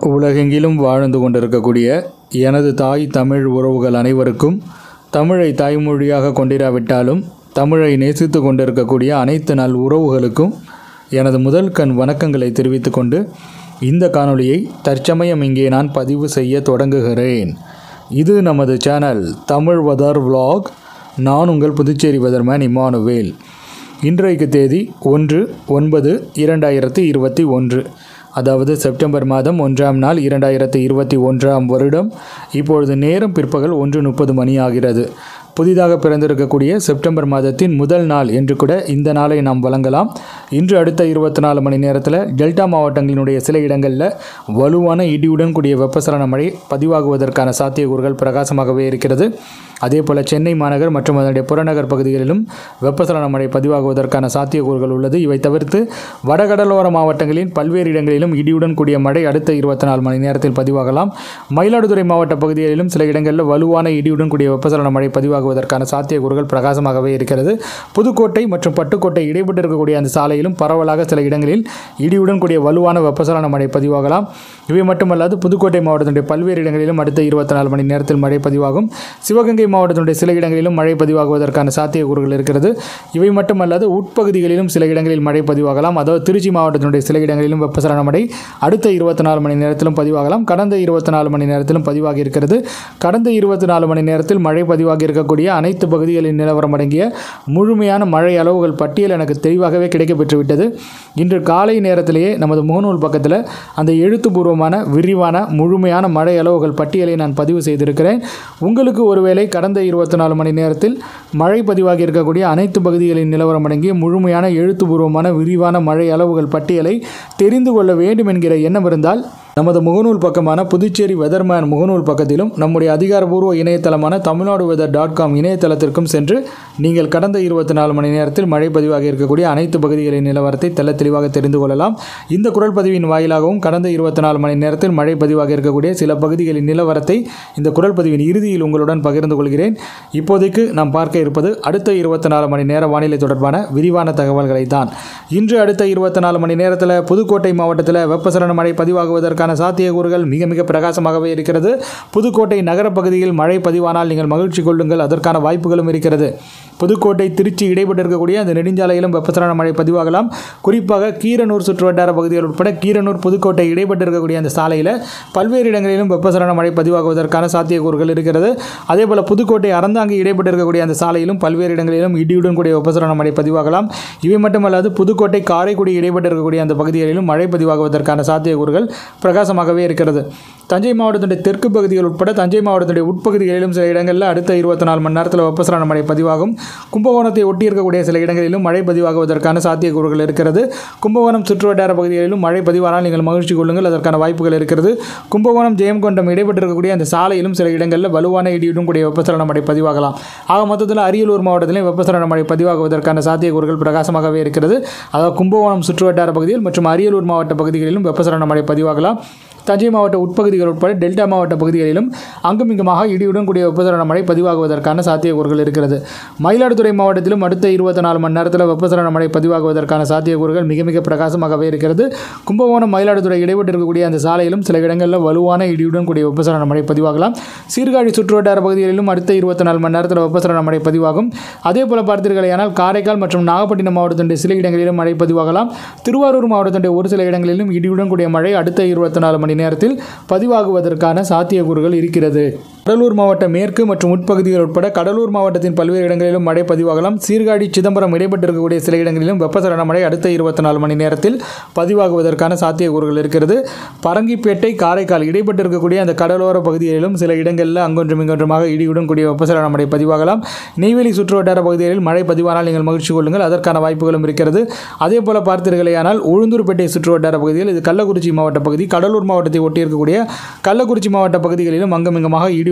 உலகெங்கிலும் வாழ்ந்து கொண்டிருக்கக்கூடிய எனது தாய் தமிழ் உறவுகள் அனைவருக்கும் தமிழை தாய்மொழியாக கொண்டிராவிட்டாலும் தமிழை நேசித்து கொண்டிருக்கக்கூடிய அனைத்து நல் உறவுகளுக்கும் எனது முதல் கண் வணக்கங்களை தெரிவித்துக் கொண்டு இந்த காணொளியை தற்சமயம் இங்கே நான் பதிவு செய்ய தொடங்குகிறேன் இது நமது சேனல் தமிழ் வதர் vlog நான் உங்கள் புதுச்சேரி வெதர்மேன் இமானுவேல் இன்றைக்கு தேதி ஒன்று ஒன்பது இரண்டாயிரத்தி இருபத்தி ஒன்று அதாவது செப்டம்பர் மாதம் ஒன்றாம் நாள் இரண்டாயிரத்தி இருபத்தி ஒன்றாம் வருடம் இப்பொழுது நேரம் பிற்பகல் ஒன்று முப்பது மணி ஆகிறது புதிதாக பிறந்திருக்கக்கூடிய செப்டம்பர் மாதத்தின் முதல் நாள் என்று கூட இந்த நாளை நாம் வழங்கலாம் இன்று அடுத்த இருபத்தி நாலு மணி நேரத்தில் டெல்டா மாவட்டங்களினுடைய சில இடங்களில் வலுவான இடியுடன் கூடிய வெப்பசலன மழை பதிவாகுவதற்கான சாத்தியக்கூறுகள் பிரகாசமாகவே இருக்கிறது அதே போல் சென்னை மாநகர் மற்றும் அதனுடைய புறநகர் பகுதிகளிலும் வெப்பசலன மழை பதிவாகுவதற்கான சாத்தியக்கூறுகள் உள்ளது இவை தவிர்த்து வடகடலோர மாவட்டங்களின் பல்வேறு இடங்களிலும் இடியுடன் கூடிய மழை அடுத்த இருபத்தி நாலு மணி நேரத்தில் பதிவாகலாம் மயிலாடுதுறை மாவட்ட பகுதிகளிலும் சில இடங்களில் வலுவான இடியுடன் கூடிய வெப்பசலன மழை பதிவாகுவதற்கான சாத்தியக்கூறுகள் பிரகாசமாகவே இருக்கிறது புதுக்கோட்டை மற்றும் பட்டுக்கோட்டை இடைப்பட்டு இருக்கக்கூடிய அந்த சாலையிலும் பரவலாக சில இடங்களில் இடியுடன் கூடிய வலுவான வெப்பசலன மழை பதிவாகலாம் இவை மட்டுமல்லாது புதுக்கோட்டை மாவட்டத்தினுடைய பல்வேறு இடங்களிலும் அடுத்த இருபத்தி நாலு மணி நேரத்தில் மழை பதிவாகும் சிவகங்கை மாவட்டத்தினுடைய சில இடங்களிலும் மழை பதிவாகுவதற்கான சாத்தியக்கூறுகள் இருக்கிறது இவை மட்டுமல்லாது உட்பகுதிகளிலும் சில இடங்களில் மழை பதிவாகலாம் அதாவது திருச்சி மாவட்டத்தினுடைய சில இடங்களிலும் வெப்பசலன மழை அடுத்த இருபத்தி நாலு மணி நேரத்திலும் பதிவாகலாம் கடந்த இருபத்தி நாலு மணி நேரத்திலும் பதிவாகி இருக்கிறது கடந்த இருபத்தி நாலு மணி நேரத்தில் மழை பதிவாகி இருக்கக்கூடிய அனைத்து பகுதிகளின் நிலவரம் அடங்கிய முழுமையான மழை அளவுகள் பட்டியல் எனக்கு தெளிவாகவே கிடைக்கப்பெற்றுவிட்டது இன்று காலை நேரத்திலேயே நமது முகநூல் பக்கத்தில் அந்த எழுத்துப்பூர்வமான விரிவான முழுமையான மழை அளவுகள் பட்டியலை நான் பதிவு செய்திருக்கிறேன் உங்களுக்கு ஒருவேளை கடந்த இருபத்தி நாலு மணி நேரத்தில் மழை பதிவாகி இருக்கக்கூடிய அனைத்து பகுதிகளின் நிலவரம் அடங்கிய முழுமையான எழுத்துப்பூர்வமான விரிவான மழை அளவுகள் பட்டியலை தெரிந்து கொள்ள வேண்டும் என்கிற எண்ணம் இருந்தால் நமது முகநூல் பக்கமான புதுச்சேரி வெதர்மேன் முகநூல் பக்கத்திலும் நம்முடைய அதிகாரப்பூர்வ இணையதளமான தமிழ்நாடு வெதர் டாட் காம் இணையதளத்திற்கும் சென்று நீங்கள் கடந்த இருபத்தி நாலு மணி நேரத்தில் மழை பதிவாகி இருக்கக்கூடிய அனைத்து பகுதிகளின் நிலவரத்தை தெல்ல தெளிவாக தெரிந்து கொள்ளலாம் இந்த குரல் பதிவின் வாயிலாகவும் கடந்த இருபத்தி நாலு மணி நேரத்தில் மழை பதிவாகி இருக்கக்கூடிய சில பகுதிகளின் நிலவரத்தை இந்த குரல் பதிவின் இறுதியில் உங்களுடன் பகிர்ந்து கொள்கிறேன் இப்போதைக்கு நாம் பார்க்க இருப்பது அடுத்த இருபத்தி நாலு மணி நேர வானிலை தொடர்பான விரிவான தகவல்களை தான் இன்று அடுத்த இருபத்தி நாலு மணி நேரத்தில் புதுக்கோட்டை மாவட்டத்தில் வெப்பசலன மழை பதிவாகுவதற்கான சாத்தியக்கூறுகள் மிக மிக பிரகாசமாகவே இருக்கிறது புதுக்கோட்டை நகர பகுதியில் மழை பதிவானால் நீங்கள் மகிழ்ச்சி கொள்ளுங்கள் அதற்கான வாய்ப்புகளும் இருக்கிறது புதுக்கோட்டை திருச்சி இடைப்பட்டு இருக்கக்கூடிய அந்த நெடுஞ்சாலையிலும் வெப்பசலன மழை பதிவாகலாம் குறிப்பாக கீரனூர் சுற்றுவட்டார பகுதிகள் உட்பட கீரனூர் புதுக்கோட்டை இடைப்பட்டு இருக்கக்கூடிய அந்த சாலையில் பல்வேறு இடங்களிலும் வெப்பசலன மழை பதிவாகுவதற்கான சாத்தியக்கூறுகள் இருக்கிறது அதே போல் புதுக்கோட்டை அறந்தாங்கி இடைப்பட்டு இருக்கக்கூடிய அந்த சாலையிலும் பல்வேறு இடங்களிலும் இடியுடன் கூடிய வெப்பசலன மழை பதிவாகலாம் இவை மட்டுமல்லாது புதுக்கோட்டை காரைக்குடி இடைப்பட்டு இருக்கக்கூடிய அந்த பகுதிகளிலும் மழை பதிவாகுவதற்கான சாத்தியக்கூறுகள் பிரகாசமாகவே இருக்கிறது தஞ்சை மாவட்டத்துடைய தெற்கு பகுதிகள் உட்பட தஞ்சை மாவட்டத்துடைய உட்பகுதிகளிலும் சில இடங்களில் அடுத்த இருபத்தி நாலு மணி நேரத்தில் வெப்பசலன மழை பதிவாகும் கும்பகோணத்தை ஒட்டி இருக்கக்கூடிய சில இடங்களிலும் மழை பதிவாகுவதற்கான சாத்தியக்கூறுகள் இருக்கிறது கும்பகோணம் சுற்றுவட்டார பகுதிகளிலும் மழை பதிவானால் நீங்கள் மகிழ்ச்சி கொள்ளுங்கள் அதற்கான வாய்ப்புகள் இருக்கிறது கும்பகோணம் ஜெயங்கொண்டம் இடைப்பட்டு இருக்கக்கூடிய அந்த சாலையிலும் சில இடங்களில் வலுவான இடியுடன் கூடிய வெப்பசலன மழை பதிவாகலாம் ஆக மொத்தத்தில் அரியலூர் மாவட்டத்திலும் வெப்பசலன மழை பதிவாகுவதற்கான சாத்தியக்கூறுகள் பிரகாசமாகவே இருக்கிறது அதாவது கும்பகோணம் சுற்றுவட்டார பகுதியில் மற்றும் அரியலூர் மாவட்ட பகுதிகளிலும் வெப்பசலன மழை பதிவாகலாம் தஞ்சை மாவட்ட உட்பகுதிகள் உட்பட டெல்டா மாவட்ட பகுதிகளிலும் அங்கும் இங்குமாக இடியுடன் கூடிய வெப்பசலன மழை பதிவாகுவதற்கான சாத்தியக்கூறுகள் இருக்கிறது மயிலாடுதுறை மாவட்டத்திலும் அடுத்த இருபத்தி நாலு மணி நேரத்தில் வெப்பசலன மழை பதிவாகுவதற்கான சாத்தியக்கூறுகள் மிக மிக பிரகாசமாகவே இருக்கிறது கும்பகோணம் மயிலாடுதுறை இடைப்பட்டு இருக்கக்கூடிய அந்த சாலையிலும் சில இடங்களில் வலுவான இடியுடன் கூடிய வெப்பசலன மழை பதிவாகலாம் சீர்காழி சுற்றுவட்டார பகுதிகளிலும் அடுத்த இருபத்தி நாலு மணி நேரத்தில் வெப்பசலன மழை பதிவாகும் அதே போல பார்த்தீர்களேயானால் காரைக்கால் மற்றும் நாகப்பட்டினம் மாவட்டத்தினுடைய சில இடங்களிலும் மழை பதிவாகலாம் திருவாரூர் மாவட்டத்தினுடைய ஒரு சில இடங்களிலும் இடியுடன் கூடிய மழை அடுத்த இருபத்தி நாலு மணி நேரத்தில் பதிவாகுவதற்கான சாத்தியக்கூறுகள் இருக்கிறது கடலூர் மாவட்ட மேற்கு மற்றும் உட்பகுதிகள் உட்பட கடலூர் மாவட்டத்தின் பல்வேறு இடங்களிலும் மழை பதிவாகலாம் சீர்காழி சிதம்பரம் இடைப்பட்டு இருக்கக்கூடிய சில இடங்களிலும் வெப்பசலன மழை அடுத்த இருபத்தி நாலு மணி நேரத்தில் பதிவாகுவதற்கான சாத்தியக்கூறுகள் இருக்கிறது பரங்கிப்பேட்டை காரைக்கால் இடைப்பட்டு இருக்கக்கூடிய அந்த கடலோர பகுதிகளிலும் சில இடங்களில் அங்கொன்றும் இங்கொன்றுமாக இடியுடன் கூடிய வெப்பசலன மழை பதிவாகலாம் நெய்வேலி சுற்றுவட்டார பகுதிகளில் மழை பதிவானால் நீங்கள் மகிழ்ச்சி கொள்ளுங்கள் அதற்கான வாய்ப்புகளும் இருக்கிறது அதே போல பார்த்தீர்களேயானால் உளுந்தூர்பேட்டை சுற்றுவட்டார பகுதியில் இது கள்ளக்குறிச்சி மாவட்ட பகுதி கடலூர் மாவட்டத்தை ஒட்டி இருக்கக்கூடிய கள்ளக்குறிச்சி மாவட்ட பகுதிகளிலும் அங்குமிங்குமாக இடியுடன்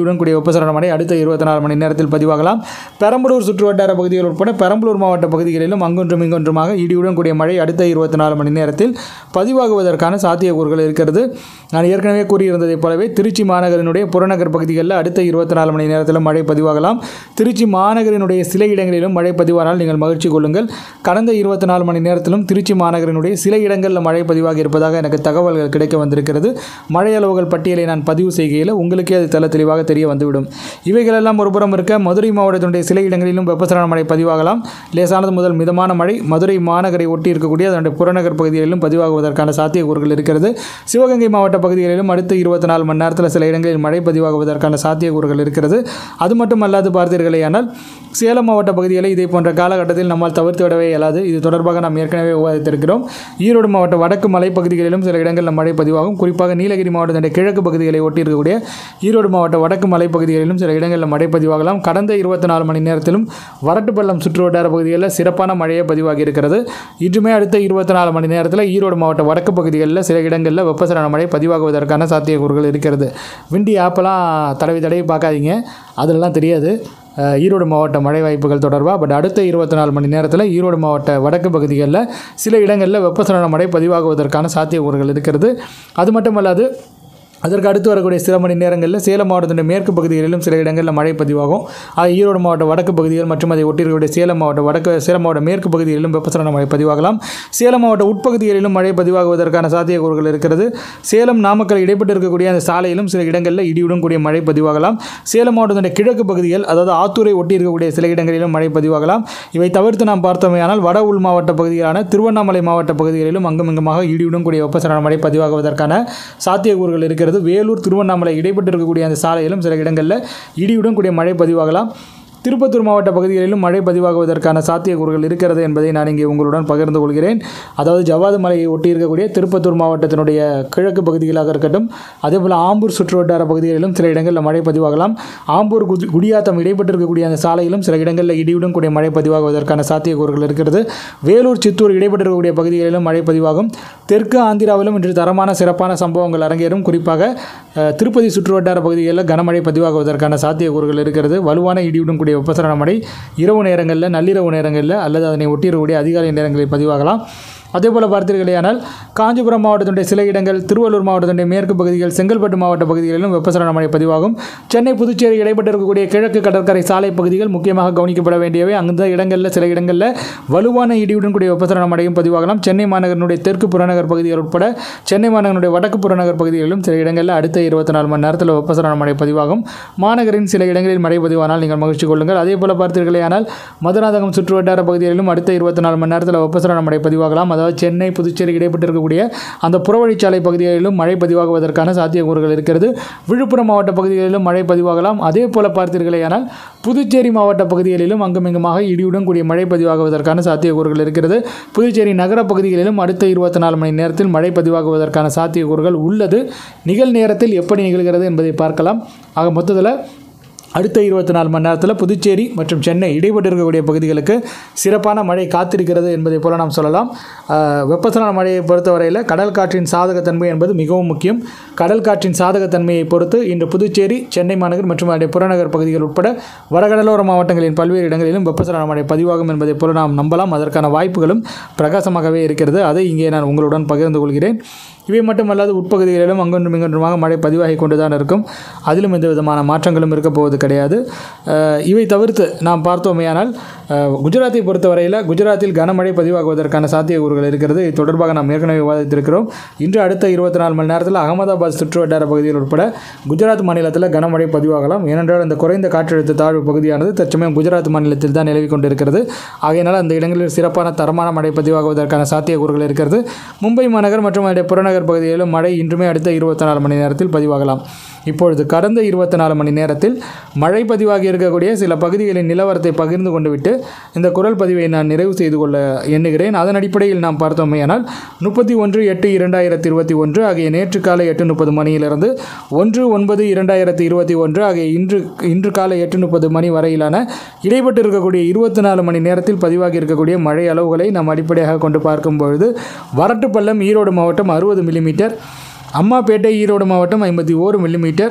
இடியுடன் கூடிய வெப்பசலன மழை அடுத்த இருபத்தி நாலு மணி நேரத்தில் பதிவாகலாம் பெரம்பலூர் சுற்று வட்டார பகுதிகள் உட்பட பெரம்பலூர் மாவட்ட பகுதிகளிலும் அங்கொன்றும் இங்கொன்றுமாக இடியுடன் கூடிய மழை அடுத்த இருபத்தி நாலு மணி நேரத்தில் பதிவாகுவதற்கான சாத்தியக்கூறுகள் இருக்கிறது நான் ஏற்கனவே கூறியிருந்ததைப் போலவே திருச்சி மாநகரினுடைய புறநகர் பகுதிகளில் அடுத்த இருபத்தி நாலு மணி நேரத்தில் மழை பதிவாகலாம் திருச்சி மாநகரினுடைய சில இடங்களிலும் மழை பதிவானால் நீங்கள் மகிழ்ச்சி கொள்ளுங்கள் கடந்த இருபத்தி நாலு மணி நேரத்திலும் திருச்சி மாநகரினுடைய சில இடங்களில் மழை பதிவாகி இருப்பதாக எனக்கு தகவல்கள் கிடைக்க வந்திருக்கிறது மழை அளவுகள் பட்டியலை நான் பதிவு செய்கையில் உங்களுக்கே அது தெல தெளிவாக தெரிய வந்துவிடும் இவைகளெல்லாம் ஒருபுறம் இருக்க மதுரை மாவட்டத்தினுடைய சில இடங்களிலும் வெப்பசலன மழை பதிவாகலாம் லேசானது முதல் மிதமான மழை மதுரை மாநகரை ஒட்டி இருக்கக்கூடிய அதனுடைய புறநகர் பகுதிகளிலும் பதிவாகுவதற்கான சாத்தியக்கூறுகள் இருக்கிறது சிவகங்கை மாவட்ட பகுதிகளிலும் அடுத்த இருபத்தி நாலு மணி நேரத்தில் சில இடங்களில் மழை பதிவாகுவதற்கான சாத்தியக்கூறுகள் இருக்கிறது அது மட்டும் அல்லாது பார்த்தீர்களேயானால் சேலம் மாவட்ட பகுதிகளை இதே போன்ற காலகட்டத்தில் நம்மால் தவிர்த்து விடவே இயலாது இது தொடர்பாக நாம் ஏற்கனவே விவாதித்திருக்கிறோம் ஈரோடு மாவட்ட வடக்கு மலைப்பகுதிகளிலும் சில இடங்களில் மழை பதிவாகும் குறிப்பாக நீலகிரி மாவட்டத்தினுடைய கிழக்கு பகுதிகளை ஒட்டி இருக்கக்கூடிய ஈரோடு மாவட்ட வடக்கு மலைப்பகுதிகளிலும் சில இடங்களில் மழை பதிவாகலாம் கடந்த இருபத்தி நாலு மணி நேரத்திலும் வரட்டுப்பள்ளம் சுற்று வட்டார பகுதிகளில் சிறப்பான மழையே பதிவாகி இருக்கிறது இன்றுமே அடுத்த இருபத்தி நாலு மணி நேரத்தில் ஈரோடு மாவட்ட வடக்கு பகுதிகளில் சில இடங்களில் வெப்பசலன மழை பதிவாகுவதற்கான சாத்தியக்கூறுகள் இருக்கிறது விண்டி ஆப்பெல்லாம் தடவி தடவி பார்க்காதீங்க அதிலெல்லாம் தெரியாது அஹ், ஈரோடு மாவட்ட மழை வாய்ப்புகள் தொடர்பாக பட் அடுத்த இருபத்தி நாலு மணி நேரத்தில் ஈரோடு மாவட்ட வடக்கு பகுதிகளில் சில இடங்களில் வெப்பசலன மழை பதிவாகுவதற்கான சாத்தியக்கூறுகள் இருக்கிறது அது மட்டுமல்லாது அதற்கு அடுத்து வரக்கூடிய சில மணி நேரங்களில் சேலம் மாவட்டத்தின் மேற்கு பகுதிகளிலும் சில இடங்களில் மழை பதிவாகும் ஆக ஈரோடு மாவட்ட வடக்கு பகுதிகள் மற்றும் அதை ஒட்டியிருக்கக்கூடிய சேலம் மாவட்ட வடக்கு சேலம் மாவட்ட மேற்கு பகுதிகளிலும் வெப்பசலன மழை பதிவாகலாம் சேலம் மாவட்ட உட்பகுதிகளிலும் மழை பதிவாகுவதற்கான சாத்தியக்கூறுகள் இருக்கிறது சேலம் நாமக்கல் இடைப்பட்டு இருக்கக்கூடிய அந்த சாலையிலும் சில இடங்களில் இடியுடன் கூடிய மழை பதிவாகலாம் சேலம் மாவட்டத்தின் கிழக்கு பகுதிகள் அதாவது ஆத்தூரை ஒட்டி இருக்கக்கூடிய சில இடங்களிலும் மழை பதிவாகலாம் இவை தவிர்த்து நாம் பார்த்தோமேயானால் வட உள் மாவட்ட பகுதிகளான திருவண்ணாமலை மாவட்ட பகுதிகளிலும் அங்கும் இங்குமாக இடியுடன் கூடிய வெப்பசலன மழை பதிவாகுவதற்கான சாத்தியக்கூறுகள் இருக்கிறது வேலூர் திருவண்ணாமலை இடைப்பட்டு இருக்கக்கூடிய அந்த சாலையிலும் சில இடங்களில் இடியுடன் கூடிய மழை பதிவாகலாம் திருப்பத்தூர் மாவட்ட பகுதிகளிலும் மழை பதிவாகுவதற்கான சாத்தியக்கூறுகள் இருக்கிறது என்பதை நான் இங்கே உங்களுடன் பகிர்ந்து கொள்கிறேன் அதாவது ஜவ்வாது மலையை ஒட்டி இருக்கக்கூடிய திருப்பத்தூர் மாவட்டத்தினுடைய கிழக்கு பகுதிகளாக இருக்கட்டும் அதேபோல் ஆம்பூர் சுற்றுவட்டார பகுதிகளிலும் சில இடங்களில் மழை பதிவாகலாம் ஆம்பூர் குதி குடியாத்தம் இடைப்பட்டு இருக்கக்கூடிய அந்த சாலையிலும் சில இடங்களில் இடியுடன் கூடிய மழை பதிவாகுவதற்கான சாத்தியக்கூறுகள் இருக்கிறது வேலூர் சித்தூர் இடைப்பட்டு இருக்கக்கூடிய பகுதிகளிலும் மழை பதிவாகும் தெற்கு ஆந்திராவிலும் இன்று தரமான சிறப்பான சம்பவங்கள் அரங்கேறும் குறிப்பாக அஹ், திருப்பதி சுற்றுவட்டார பகுதிகளில் கனமழை பதிவாகுவதற்கான சாத்தியக்கூறுகள் இருக்கிறது வலுவான இடியுடன் கூடிய வெப்பசலன மழை இரவு நேரங்களில் நள்ளிரவு நேரங்களில் அல்லது அதனை ஒட்டியிருக்கக்கூடிய அதிகாலை நேரங்களில் பதிவாகலாம் அதே போல் பார்த்தீர்களேயானால் காஞ்சிபுரம் மாவட்டத்தினுடைய சில இடங்கள் திருவள்ளூர் மாவட்டத்தினுடைய மேற்கு பகுதிகள் செங்கல்பட்டு மாவட்ட பகுதிகளிலும் வெப்பசலன மழை பதிவாகும் சென்னை புதுச்சேரி இடைப்பட்டு இருக்கக்கூடிய கிழக்கு கடற்கரை சாலை பகுதிகள் முக்கியமாக கவனிக்கப்பட வேண்டியவை அந்த இடங்களில் சில இடங்களில் வலுவான இடியுடன் கூடிய வெப்பசலன மழையும் பதிவாகலாம் சென்னை மாநகரனுடைய தெற்கு புறநகர் பகுதிகள் உட்பட சென்னை மாநகரனுடைய வடக்கு புறநகர் பகுதிகளிலும் சில இடங்களில் அடுத்த இருபத்தி நாலு மணி நேரத்தில் வெப்பசலன மழை பதிவாகும் மாநகரின் சில இடங்களில் மழை பதிவானால் நீங்கள் மகிழ்ச்சி கொள்ளுங்கள் அதே போல் பார்த்தீர்களேயானால் மதுராந்தகம் சுற்றுவட்டார பகுதிகளிலும் அடுத்த இருபத்தி நாலு மணி நேரத்தில் வெப்பசலன மழை பதிவாகலாம் அதாவது சென்னை புதுச்சேரி இடைப்பட்டு இருக்கக்கூடிய அந்த புறவழிச்சாலை பகுதிகளிலும் மழை பதிவாகுவதற்கான சாத்தியக்கூறுகள் இருக்கிறது விழுப்புரம் மாவட்ட பகுதிகளிலும் மழை பதிவாகலாம் அதே போல பார்த்தீர்களேயானால் புதுச்சேரி மாவட்ட பகுதிகளிலும் அங்குமிங்குமாக இடியுடன் கூடிய மழை பதிவாகுவதற்கான சாத்தியக்கூறுகள் இருக்கிறது புதுச்சேரி நகர பகுதிகளிலும் அடுத்த இருபத்தி நாலு மணி நேரத்தில் மழை பதிவாகுவதற்கான சாத்தியக்கூறுகள் உள்ளது நிகழ்நேரத்தில் எப்படி நிகழ்கிறது என்பதை பார்க்கலாம் ஆக மொத்தத்தில் அடுத்த இருபத்தி நாலு மணி நேரத்தில் புதுச்சேரி மற்றும் சென்னை இடைப்பட்டு இருக்கக்கூடிய பகுதிகளுக்கு சிறப்பான மழை காத்திருக்கிறது என்பதை போல நாம் சொல்லலாம் ஆஹ், வெப்பசலன மழையை பொறுத்தவரையில் கடல் காற்றின் சாதகத்தன்மை என்பது மிகவும் முக்கியம் கடல் காற்றின் சாதகத்தன்மையை பொறுத்து இன்று புதுச்சேரி சென்னை மாநகர் மற்றும் அதனுடைய புறநகர் பகுதிகள் உட்பட வடகடலோர மாவட்டங்களின் பல்வேறு இடங்களிலும் வெப்பசலன மழை பதிவாகும் என்பதை போல நாம் நம்பலாம் அதற்கான வாய்ப்புகளும் பிரகாசமாகவே இருக்கிறது அதை இங்கே நான் உங்களுடன் பகிர்ந்து கொள்கிறேன் இவை மட்டுமல்லாது உட்பகுதிகளிலும் அங்கொன்றும் இங்கொன்றுமாக மழை பதிவாகி கொண்டு தான் இருக்கும் அதிலும் எந்த விதமான மாற்றங்களும் இருக்க போவது கிடையாது அஹ், இவை தவிர்த்து நாம் பார்த்தோமேயானால் அஹ், குஜராத்தை பொறுத்தவரையில் குஜராத்தில் கனமழை பதிவாகுவதற்கான சாத்தியக்கூறுகள் இருக்கிறது இது தொடர்பாக நாம் ஏற்கனவே விவாதித்திருக்கிறோம் இன்று அடுத்த இருபத்தி நாலு மணி நேரத்தில் அகமதாபாத் சுற்றுவட்டார பகுதிகள் உட்பட குஜராத் மாநிலத்தில் கனமழை பதிவாகலாம் ஏனென்றால் இந்த குறைந்த காற்றழுத்த தாழ்வு பகுதியானது தற்சமயம் குஜராத் மாநிலத்தில் தான் நிலவி கொண்டிருக்கிறது ஆகையினால் அந்த இடங்களில் சிறப்பான தரமான மழை பதிவாகுவதற்கான சாத்தியக்கூறுகள் இருக்கிறது மும்பை மாநகர் மற்றும் அதனுடைய புறநகர் பகுதிகளிலும் மழை இன்றுமே அடுத்த இருபத்தி நாலு மணி நேரத்தில் பதிவாகலாம் இப்பொழுது கடந்த இருபத்தி நாலு மணி நேரத்தில் மழை பதிவாகி இருக்கக்கூடிய சில பகுதிகளின் நிலவரத்தை பகிர்ந்து கொண்டு விட்டு இந்த குரல் பதிவை நான் நிறைவு செய்து கொள்ள எண்ணுகிறேன் அதன் அடிப்படையில் நாம் பார்த்தோமேயானால் முப்பத்தி ஒன்று எட்டு இரண்டாயிரத்தி இருபத்தி ஒன்று ஆகிய நேற்று காலை எட்டு முப்பது மணியிலிருந்து ஒன்று ஒன்பது இரண்டாயிரத்தி இருபத்தி ஒன்று ஆகிய இன்று இன்று காலை எட்டு முப்பது மணி வரையிலான இடைப்பட்டு இருக்கக்கூடிய இருபத்தி நாலு மணி நேரத்தில் பதிவாகி இருக்கக்கூடிய மழை அளவுகளை நாம் அடிப்படையாக கொண்டு பார்க்கும் பொழுது வரட்டுப்பள்ளம் ஈரோடு மாவட்டம் அறுபது மில்லிமீட்டர் அம்மாப்பேட்டை ஈரோடு மாவட்டம் ஐம்பத்தி ஓரு மில்லிமீட்டர்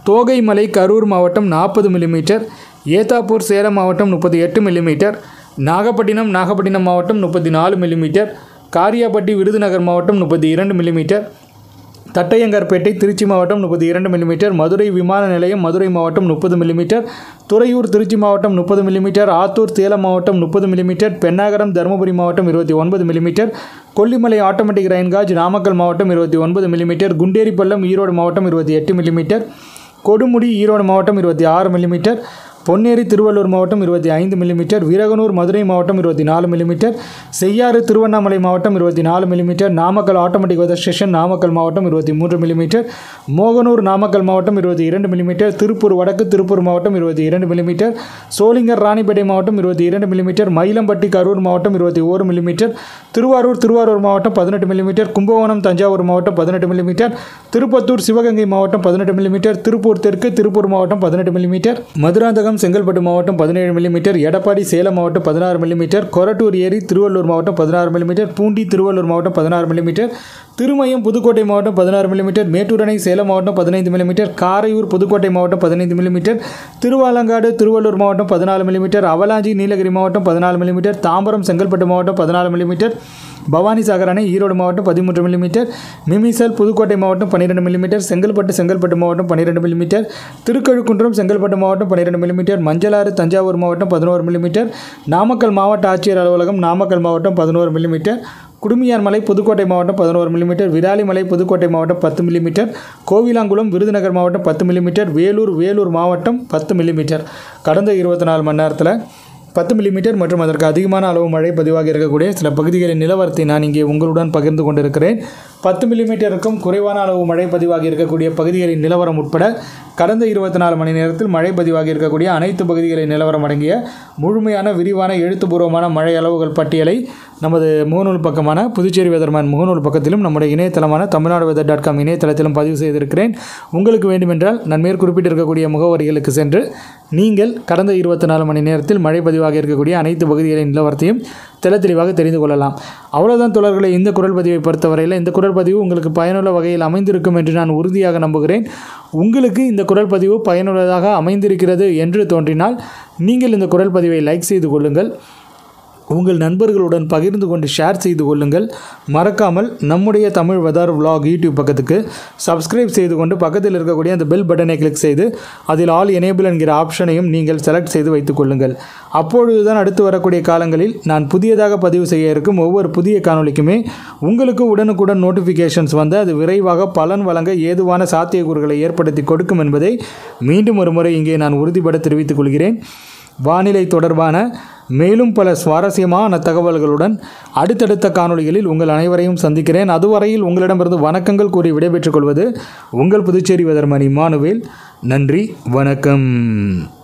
தோகைமலை கரூர் மாவட்டம் நாற்பது மில்லிமீட்டர் ஏத்தாப்பூர் சேலம் மாவட்டம் முப்பத்தி எட்டு மில்லிமீட்டர் நாகப்பட்டினம் நாகப்பட்டினம் மாவட்டம் முப்பத்தி நாலு மில்லிமீட்டர் காரியாபட்டி விருதுநகர் மாவட்டம் முப்பத்தி இரண்டு மில்லிமீட்டர் தட்டையங்கார்பேட்டை திருச்சி மாவட்டம் முப்பத்தி இரண்டு மில்லிமீட்டர் மதுரை விமான நிலையம் மதுரை மாவட்டம் முப்பது மில்லிமீட்டர் துறையூர் திருச்சி மாவட்டம் முப்பது மில்லிமீட்டர் ஆத்தூர் சேலம் மாவட்டம் முப்பது மில்லிமீட்டர் பெண்ணாகரம் தருமபுரி மாவட்டம் இருபத்தி ஒன்பது millimetre Kollimalai automatic rain gauge Namakkal மாவட்டம் இருபத்தி ஒன்பது மில்லிமீட்டர் குண்டேரிப்பள்ளம் ஈரோடு மாவட்டம் இருபத்தி எட்டு மில்லிமீட்டர் கொடுமுடி ஈரோடு மாவட்டம் இருபத்தி ஆறு மில்லிமீட்டர் பொன்னேரி திருவள்ளூர் மாவட்டம் இருபத்தி ஐந்து மில்லிமீட்டர் வீரகனூர் மதுரை மாவட்டம் இருபத்தி நாலு மில்லிமீட்டர் செய்யாறு திருவண்ணாமலை மாவட்டம் இருபத்தி நாலு millimetre Namakkal automatic weather station Namakkal மாவட்டம் இருபத்தி மூன்று மில்லிமீட்டர் மோகனூர் நாமக்கல் மாவட்டம் இருபத்தி இரண்டு மில்லிமீட்டர் திருப்பூர் வடக்கு திருப்பூர் மாவட்டம் இருபத்தி இரண்டு மில்லிமீட்டர் சோளிங்கர் ராணிப்பேட்டை மாவட்டம் இருபத்தி இரண்டு மில்லிமீட்டர் மயிலம்பட்டி கரூர் மாவட்டம் இருபத்தி ஓரு மில்லிமீட்டர் திருவாரூர் திருவாரூர் மாவட்டம் பதினெட்டு மில்லிமீட்டர் கும்பகோணம் தஞ்சாவூர் மாவட்டம் பதினெட்டு மில்லிமீட்டர் திருப்பத்தூர் சிவகங்கை மாவட்டம் பதினெட்டு மில்லிமீட்டர் திருப்பூர் தெற்கு திருப்பூர் மாவட்டம் பதினெட்டு மில்லிமீட்டர் மதுராந்தகம் செங்கல்பட்டு மாவட்டம் பதினேழு மில்லிமீட்டர் எடப்பாடி சேலம் மாவட்டம் பதினாறு மில்லிமீட்டர் கொரட்டூர் ஏரி திருவள்ளூர் மாவட்டம் பதினாறு மில்லிமீட்டர் பூண்டி திருவள்ளூர் மாவட்டம் பதினாறு மில்லிமீட்டர் திருமயம் புதுக்கோட்டை மாவட்டம் பதினாறு மில்லிமீட்டர் மேட்டூர் அணை சேலம் மாவட்டம் பதினைந்து மில்லிமீட்டர் காரையூர் புதுக்கோட்டை மாவட்டம் பதினைந்து மில்லிமீட்டர் திருவாலங்காடு திருவள்ளூர் மாவட்டம் பதினாலு மில்லிமீட்டர் அவலாஞ்சி நீலகிரி மாவட்டம் பதினாலு மில்லிமீட்டர் தாம்பரம் செங்கல்பட்டு மாவட்டம் பதினாலு மில்லிமீட்டர் பவானி சாகர் அணை ஈரோடு மாவட்டம் பதிமூன்று மில்லிமீட்டர் மிமிசல் புதுக்கோட்டை மாவட்டம் பன்னிரெண்டு மில்லிமீட்டர் செங்கல்பட்டு செங்கல்பட்டு மாவட்டம் பன்னிரெண்டு மில்லிமீட்டர் திருக்கழுக்குன்றம் செங்கல்பட்டு மாவட்டம் பன்னிரெண்டு மில்லிமீட்டர் மஞ்சளாறு தஞ்சாவூர் மாவட்டம் பதினோரு மில்லிமீட்டர் நாமக்கல் மாவட்ட ஆட்சியர் அலுவலகம் நாமக்கல் மாவட்டம் பதினோரு மில்லிமீட்டர் குடுமியார் மலை புதுக்கோட்டை மாவட்டம் பதினோரு மில்லிமீட்டர் விராலிமலை புதுக்கோட்டை மாவட்டம் பத்து மில்லிமீட்டர் கோவிலாங்குளம் விருதுநகர் மாவட்டம் பத்து மில்லிமீட்டர் வேலூர் வேலூர் மாவட்டம் பத்து மில்லிமீட்டர் கடந்த இருபத்தி நாலு மணி நேரத்தில் பத்து மில்லிமீட்டர் மற்றும் அதற்கு அதிகமான அளவு மழை பதிவாகி இருக்கக்கூடிய சில பகுதிகளின் நிலவரத்தை நான் இங்கே உங்களுடன் பகிர்ந்து கொண்டிருக்கிறேன் பத்து மில்லிமீட்டருக்கும் குறைவான அளவு மழை பதிவாகி இருக்கக்கூடிய பகுதிகளின் நிலவரம் உட்பட கடந்த இருபத்தி நாலு மணி நேரத்தில் மழை பதிவாகி இருக்கக்கூடிய அனைத்து பகுதிகளின் நிலவரம் அடங்கிய முழுமையான விரிவான எழுத்துப்பூர்வமான மழை அளவுகள் பட்டியலை நமது முகநூல் பக்கமான புதுச்சேரி வெதர்மேன் முகநூல் பக்கத்திலும் நம்முடைய இணையதளமான தமிழ்நாடு வெதர் டாட் காம் இணையதளத்திலும் பதிவு செய்திருக்கிறேன் உங்களுக்கு வேண்டுமென்றால் நான் மேற்குறிப்பிட்டிருக்கக்கூடிய முகவரிகளுக்கு சென்று நீங்கள் கடந்த இருபத்தி நாலு மணி நேரத்தில் மழை பதிவாக இருக்கக்கூடிய அனைத்து பகுதிகளின் நிலவரத்தையும் தெல தெளிவாக தெரிந்து கொள்ளலாம் அவ்வளோதான் தொடர்களை இந்த குரல் பதிவை பொறுத்தவரையில் இந்த குரல் பதிவு உங்களுக்கு பயனுள்ள வகையில் அமைந்திருக்கும் என்று நான் உறுதியாக நம்புகிறேன் உங்களுக்கு இந்த குரல் பதிவு பயனுள்ளதாக அமைந்திருக்கிறது என்று தோன்றினால் நீங்கள் இந்த குரல் பதிவை லைக் செய்து கொள்ளுங்கள் உங்கள் நண்பர்களுடன் பகிர்ந்து கொண்டு ஷேர் செய்து கொள்ளுங்கள் மறக்காமல் நம்முடைய தமிழ் வெதர் vlog யூடியூப் பக்கத்துக்கு சப்ஸ்கிரைப் செய்து கொண்டு பக்கத்தில் இருக்கக்கூடிய அந்த பெல் பட்டனை கிளிக் செய்து அதில் ஆல் எனேபிள் என்கிற ஆப்ஷனையும் நீங்கள் செலக்ட் செய்து வைத்துக் கொள்ளுங்கள் அப்பொழுதுதான் அடுத்து வரக்கூடிய காலங்களில் நான் புதியதாக பதிவு செய்ய இருக்கும் ஒவ்வொரு புதிய காணொளிக்குமே உங்களுக்கு உடனுக்குடன் நோட்டிஃபிகேஷன்ஸ் வந்து அது விரைவாக பலன் வழங்க ஏதுவான சாத்தியக்கூறுகளை ஏற்படுத்தி கொடுக்கும் என்பதை மீண்டும் ஒரு முறை இங்கே நான் உறுதிபட தெரிவித்துக் கொள்கிறேன் வானிலை தொடர்பான மேலும் பல சுவாரஸ்யமான தகவல்களுடன் அடுத்தடுத்த காணொளிகளில் உங்கள் அனைவரையும் சந்திக்கிறேன் அதுவரையில் உங்களிடமிருந்து வணக்கங்கள் கூறி விடைபெற்றுக் கொள்வது உங்கள் புதுச்சேரி வெதர்மணி மானுவேல் நன்றி வணக்கம்